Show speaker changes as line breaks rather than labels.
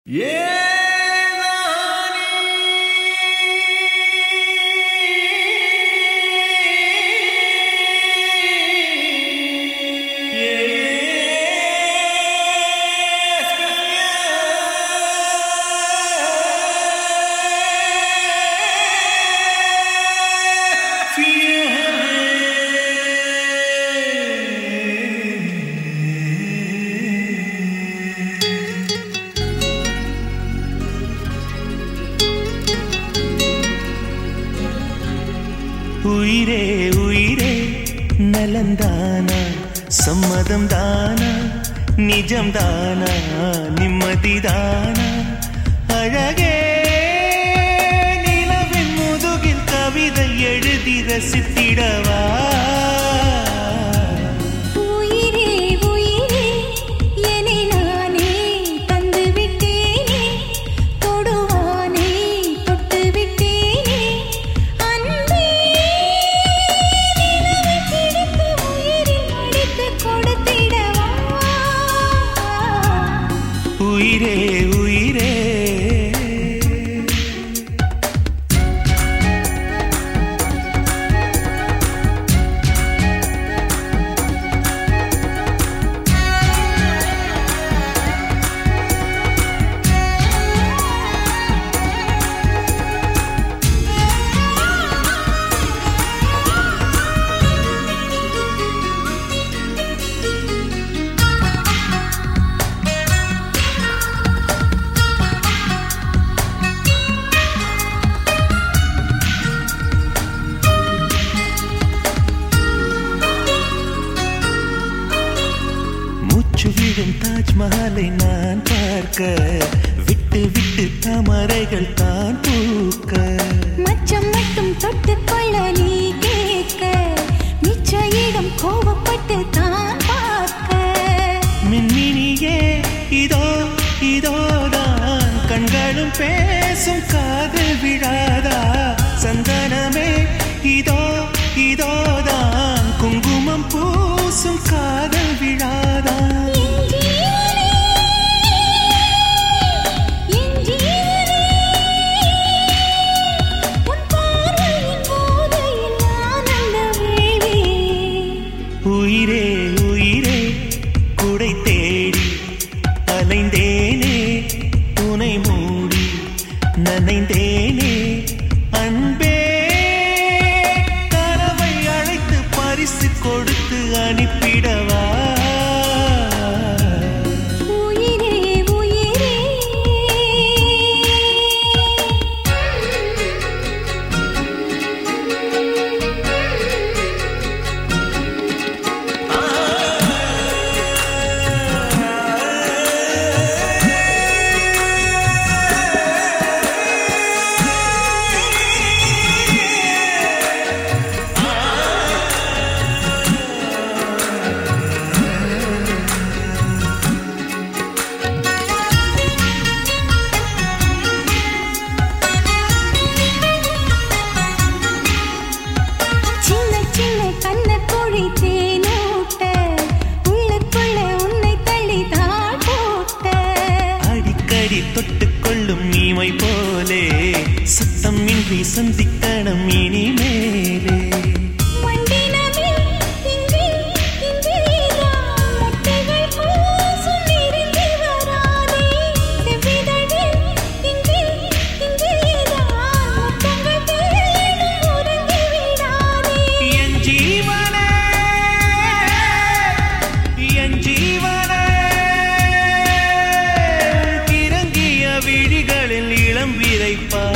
உயிரே உயிரே நலந்தானா சம்மதம் தானா நிஜம் தானா நிம்மதிதானா அழகே நிலவின் முதுகில் கவிதை எழுதி ரசித்திடவா
உயிரே உயிரே என்னை நானே தந்து விட்டேனே தொடுவானே தொட்டு விட்டேனே அன்பே நிலவை பிடித்து உயிரில் அடித்து கொடுத்திடவா
உயிரே உயிரே மூச்சு விடும் தாஜ்மஹாலை நான் பார்க்க விட்டு விட்டு தாமரைகள் தான் பூக்க
மச்சம் மட்டும் தொட்டுக்கொள்ள நீ கேட்க மிச்ச இடம் கோபப்பட்டு தான் பார்க்க
மின்மினியே இதோ இதோதான் கண்களும் பேசும் காதல் விழாதா சந்தனமே இதோ இதோதான் குங்குமம் பூசும் காதல் விழாதா
என் ஜீவனே, என் ஜீவனே, உன் பார்வையின் போதையில் ஆனந்த வேளை.
உயிரே உயிரே குடை தேடி அலைந்தேனே துணை மூடி நனைந்தேனே அன்பே கனவை அழைத்து பரிசு கொடுத்து அனுப்பிடவா
உயிரே உயிரே சின்ன சின்ன கண்ணக்குழி தேனூட்ட உள்ளுக்குள்ள உன்னை தள்ளி தான் போட்ட
அடிக்கடி தொட்டுக்கொள்ளும் நீமை போலே சத்தம் இன்றி சந்திக்கணும் இனிமேலே
மண்டினமே இங்கே இங்கேதான் முட்டைகள் பூசும் நெருங்கி வராதே செவ்விதழில் இங்கே இங்கேதான் முத்தங்கள் தேடும் உறங்கி விடாதே
என் ஜீவனே என் ஜீவனே இறங்கிய விழிகளில் இளம் விரைப்பா